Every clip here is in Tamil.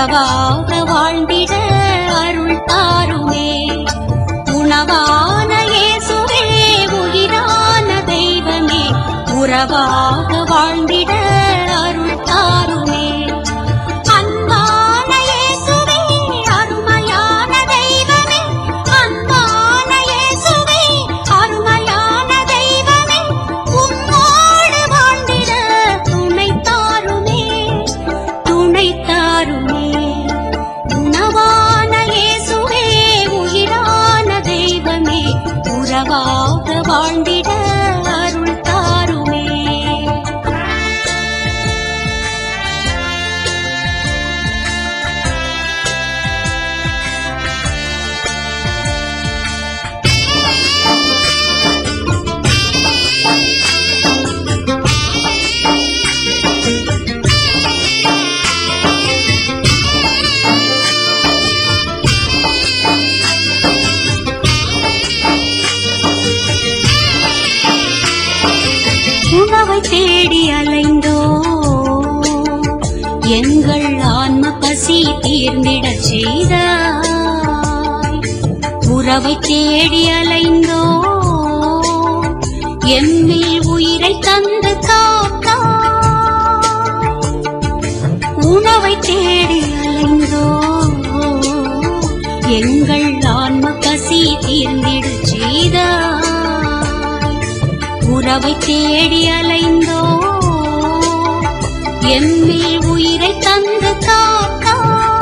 உறவாக வாழ்ந்திட அருள் தாருமே உணவான இயேசுவே உயிரான தெய்வமே உறவாக வாழ்ந்திட அருள் தாருமே அன்பான இயேசுவே அருமையான தெய்வமே அன்பான இயேசுவே அருமையான தெய்வமே உம்மோடு வாழ்ந்திட துணை தாருமே துணை தாருமே உணவான இயேசுவே உயிரான தெய்வமே உறவாக வாழ்ந்திட அருள் தாருமே உணவை தேடி அலைந்தோ எங்கள் ஆன்ம பசி தீர்ந்திட செய்தாய் உறவை தேடி அலைந்தோ எம்மில் உயிரை தந்து காத்தாய் உணவை தேடி அலைந்தோ எங்கள் ஆன்ம பசி தீர்ந்திட செய்தாய் உறவை தேடி அலைந்தோ எம்மில் உயிரை தந்து காக்கா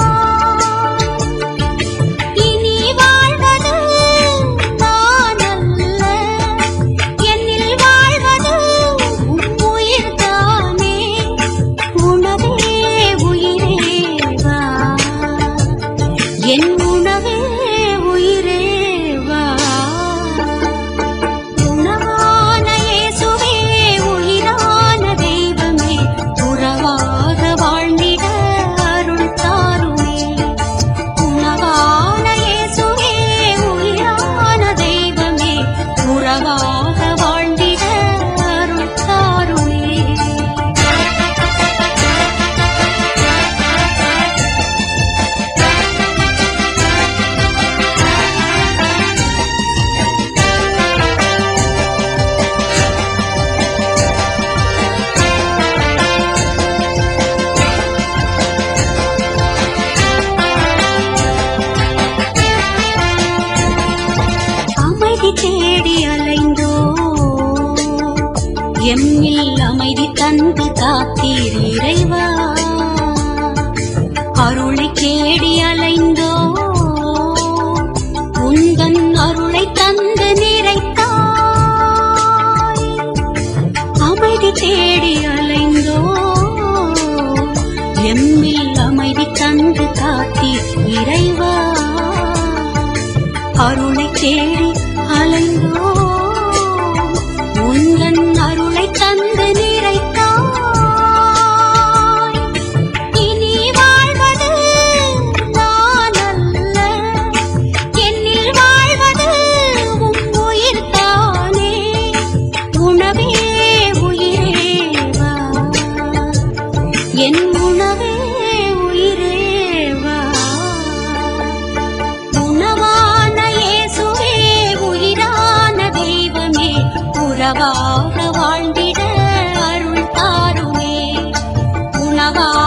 இனி வாழ்வது நான் அல்ல என்னில் வாழ்வது உம் உயிர்தானே உணவே உயிரே வா என் உணவே உயிரே வா உணவான இயேசுவே உயிரான தெய்வமே உறவாக வாழ்ந்திட அருள் தாருமே உணவான இயேசுவே உயிரான தெய்வமே உறவாக வாழ்ந்திட அருள் தாருமே அமைதி தேடி அலைந்தோ எம்மில் அமைதி தந்து காத்தீர் இறைவா அருளை தேடி அலைந்தோ உந்தன் அருளை தந்து நிறைத்தாய் அமைதி தேடி அலைந்தோ எம்மில் அமைதி தந்து காத்தீர் இறைவா அருளை தேடி அலைந்தோ உந்தன் அருளை தந்து நிறைத்தாய் இனி வாழ்வது நான் அல்ல என்னில் வாழ்வது உம் உயிர்தானே உணவே உயிரே வா என் உணவே உயிரே வா உணவான இயேசுவே உயிரான தெய்வமே உறவாக வாழ்ந்திட அருள் தாருமே உணவா